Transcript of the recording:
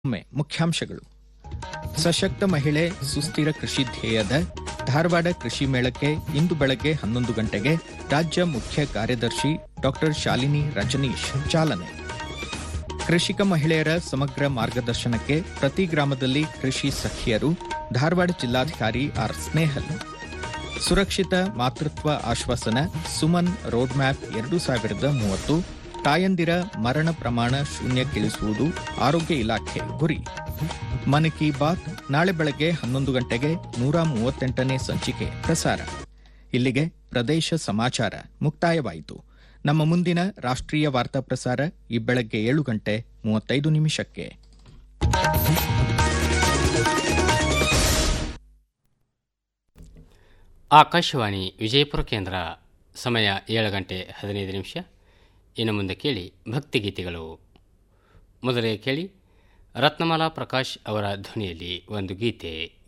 ಒಮ್ಮೆ ಮುಖ್ಯಾಂಶಗಳು ಸಶಕ್ತ ಮಹಿಳೆ ಸುಸ್ಥಿರ ಕೃಷಿ ಧ್ಯೇಯದ ಧಾರವಾಡ ಕೃಷಿ ಮೇಳಕ್ಕೆ ಇಂದು ಬೆಳಗ್ಗೆ ಹನ್ನೊಂದು ಗಂಟೆಗೆ ರಾಜ್ಯ ಮುಖ್ಯ ಕಾರ್ಯದರ್ಶಿ ಡಾಕ್ಟರ್ ಶಾಲಿನಿ ರಜನೀಶ್ ಚಾಲನೆ ಕೃಷಿಕ ಮಹಿಳೆಯರ ಸಮಗ್ರ ಮಾರ್ಗದರ್ಶನಕ್ಕೆ ಪ್ರತಿ ಗ್ರಾಮದಲ್ಲಿ ಕೃಷಿ ಸಖಿಯರು ಧಾರವಾಡ ಜಿಲ್ಲಾಧಿಕಾರಿ R Snehal Surakshit Matritva Aashwasan Suman road map ಎರಡು ಸಾವಿರದ ಮೂವತ್ತು ತಾಯಂದಿರ ಮರಣ ಪ್ರಮಾಣ ಶೂನ್ಯಕ್ಕಿಳಿಸುವುದು ಆರೋಗ್ಯ ಇಲಾಖೆ ಗುರಿ ಮನ್ ಕಿ ಬಾತ್ ನಾಳೆ ಬೆಳಗ್ಗೆ ಹನ್ನೊಂದು ಗಂಟೆಗೆ ನೂರ ಮೂವತ್ತೆಂಟನೇ ಸಂಚಿಕೆ ಪ್ರಸಾರ ಇಲ್ಲಿಗೆ ಪ್ರದೇಶ ಸಮಾಚಾರ ಮುಕ್ತಾಯವಾಯಿತು ನಮ್ಮ ಮುಂದಿನ ರಾಷ್ಟ್ರೀಯ ವಾರ್ತಾ ಪ್ರಸಾರ ಈ ಬೆಳಗ್ಗೆ ಏಳು ಗಂಟೆ ಮೂವತ್ತೈದು ನಿಮಿಷಕ್ಕೆ ಆಕಾಶವಾಣಿ ವಿಜಯಪುರ ಕೇಂದ್ರ ಸಮಯ ಏಳು ಗಂಟೆ ಹದಿನೈದು ನಿಮಿಷ ಇನ್ನು ಮುಂದೆ ಕೇಳಿ ಭಕ್ತಿಗೀತೆಗಳು ಮೊದಲೇ ಕೇಳಿ ರತ್ನಮಾಲಾ ಪ್ರಕಾಶ್ ಅವರ ಧ್ವನಿಯಲ್ಲಿ ಒಂದು ಗೀತೆ